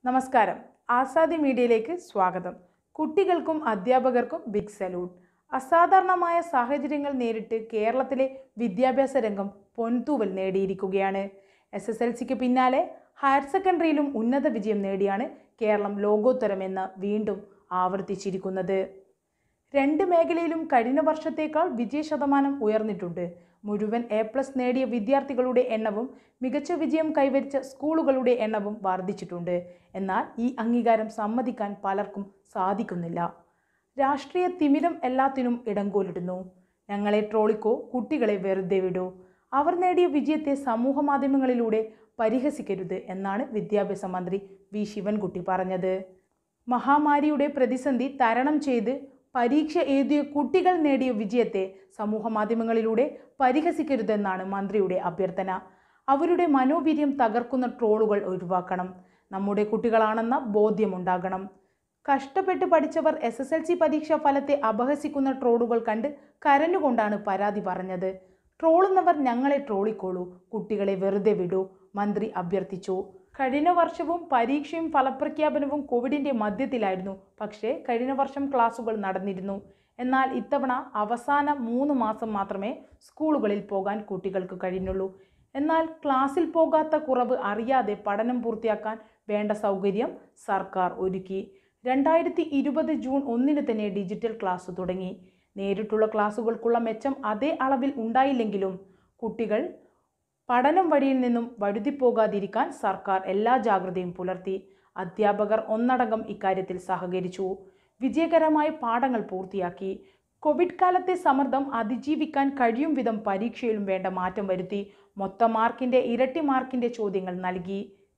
നമസ്കാരം ആസാദി മീഡിയയിലേക്ക് സ്വാഗതം കുട്ടികൾക്കും അധ്യാപകർക്കും ബിഗ് സല്യൂട്ട് അസാധാരണമായ സാഹചര്യങ്ങൾ നേരിട്ട് കേരളത്തിലെ വിദ്യാഭ്യാസ രംഗം പൊൻതൂവൽ നേടിയിരിക്കുകയാണ് എസ് എസ് എൽ സിക്ക് പിന്നാലെ ഹയർ സെക്കൻഡറിയിലും ഉന്നത വിജയം നേടിയാണ് കേരളം ലോകോത്തരമെന്ന് വീണ്ടും ആവർത്തിച്ചിരിക്കുന്നത് രണ്ട് മേഖലയിലും കഴിഞ്ഞ വർഷത്തേക്കാൾ വിജയശതമാനം ഉയർന്നിട്ടുണ്ട് മുഴുവൻ എ പ്ലസ് നേടിയ വിദ്യാർത്ഥികളുടെ എണ്ണവും മികച്ച വിജയം കൈവരിച്ച സ്കൂളുകളുടെ എണ്ണവും വർദ്ധിച്ചിട്ടുണ്ട് എന്നാൽ ഈ അംഗീകാരം സമ്മതിക്കാൻ പലർക്കും സാധിക്കുന്നില്ല രാഷ്ട്രീയ തിമിരം എല്ലാത്തിനും ഇടംകോലിടുന്നു ഞങ്ങളെ ട്രോളിക്കോ കുട്ടികളെ വെറുതെ വിടൂ അവർ നേടിയ വിജയത്തെ സമൂഹ മാധ്യമങ്ങളിലൂടെ പരിഹസിക്കരുത് എന്നാണ് വിദ്യാഭ്യാസ മന്ത്രി വി ശിവൻകുട്ടി പറഞ്ഞത് മഹാമാരിയുടെ പ്രതിസന്ധി തരണം ചെയ്ത് പരീക്ഷ എഴുതിയ കുട്ടികൾ നേടിയ വിജയത്തെ സമൂഹ മാധ്യമങ്ങളിലൂടെ പരിഹസിക്കരുതെന്നാണ് മന്ത്രിയുടെ അഭ്യർത്ഥന അവരുടെ മനോവീര്യം തകർക്കുന്ന ട്രോളുകൾ ഒഴിവാക്കണം നമ്മുടെ കുട്ടികളാണെന്ന ബോധ്യമുണ്ടാകണം കഷ്ടപ്പെട്ട് പഠിച്ചവർ എസ് എസ് എൽ സി പരീക്ഷാ ഫലത്തെ അപഹസിക്കുന്ന ട്രോളുകൾ കണ്ട് കരഞ്ഞുകൊണ്ടാണ് പരാതി പറഞ്ഞത് ട്രോളുന്നവർ ഞങ്ങളെ ട്രോളിക്കോളൂ കുട്ടികളെ വെറുതെ വിടൂ മന്ത്രി അഭ്യർത്ഥിച്ചു കഴിഞ്ഞ വർഷവും പരീക്ഷയും ഫലപ്രഖ്യാപനവും കോവിഡിന്റെ മധ്യത്തിലായിരുന്നു പക്ഷേ കഴിഞ്ഞ വർഷം ക്ലാസുകൾ നടന്നിരുന്നു എന്നാൽ ഇത്തവണ അവസാന മൂന്ന് മാസം മാത്രമേ സ്കൂളുകളിൽ പോകാൻ കുട്ടികൾക്ക് കഴിഞ്ഞുള്ളൂ എന്നാൽ ക്ലാസ്സിൽ പോകാത്ത കുറവ് അറിയാതെ പഠനം പൂർത്തിയാക്കാൻ വേണ്ട സൗകര്യം സർക്കാർ ഒരുക്കി രണ്ടായിരത്തി ഇരുപത് ജൂൺ ഒന്നിന് തന്നെ ഡിജിറ്റൽ ക്ലാസ് തുടങ്ങി നേരിട്ടുള്ള ക്ലാസുകൾക്കുള്ള മെച്ചം അതേ അളവിൽ ഉണ്ടായില്ലെങ്കിലും കുട്ടികൾ പഠനം വഴിയിൽ നിന്നും വഴുതിപ്പോകാതിരിക്കാൻ സർക്കാർ എല്ലാ ജാഗ്രതയും പുലർത്തി അധ്യാപകർ ഒന്നടങ്കം ഇക്കാര്യത്തിൽ സഹകരിച്ചു വിജയകരമായി പാഠങ്ങൾ പൂർത്തിയാക്കി കോവിഡ് കാലത്തെ സമ്മർദ്ദം അതിജീവിക്കാൻ കഴിയും വിധം പരീക്ഷയിലും വേണ്ട മാറ്റം വരുത്തി മൊത്തം മാർക്കിൻ്റെ ഇരട്ടി മാർക്കിൻ്റെ ചോദ്യങ്ങൾ നൽകി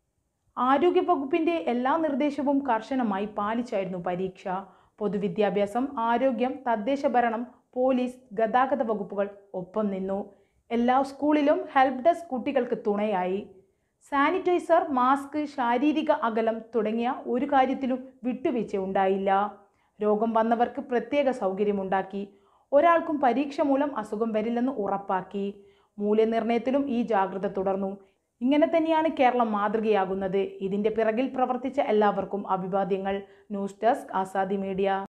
ആരോഗ്യവകുപ്പിൻ്റെ എല്ലാ നിർദ്ദേശവും കർശനമായി പാലിച്ചായിരുന്നു പരീക്ഷ പൊതുവിദ്യാഭ്യാസം ആരോഗ്യം തദ്ദേശ ഭരണം പോലീസ് ഗതാഗത വകുപ്പുകൾ ഒപ്പം നിന്നു എല്ലാ സ്കൂളിലും ഹെൽപ്പ് ഡെസ്ക് കുട്ടികൾക്ക് തുണയായി സാനിറ്റൈസർ മാസ്ക് ശാരീരിക അകലം തുടങ്ങിയ ഒരു കാര്യത്തിലും വിട്ടുവീഴ്ച ഉണ്ടായില്ല രോഗം വന്നവർക്ക് പ്രത്യേക സൗകര്യമുണ്ടാക്കി ഒരാൾക്കും പരീക്ഷ മൂലം അസുഖം വരില്ലെന്ന് ഉറപ്പാക്കി മൂല്യനിർണ്ണയത്തിലും ഈ ജാഗ്രത തുടർന്നു ഇങ്ങനെ തന്നെയാണ് കേരളം മാതൃകയാകുന്നത് ഇതിന്റെ പിറകിൽ പ്രവർത്തിച്ച എല്ലാവർക്കും അഭിവാദ്യങ്ങൾ ന്യൂസ് ഡെസ്ക് ആസാദി മീഡിയ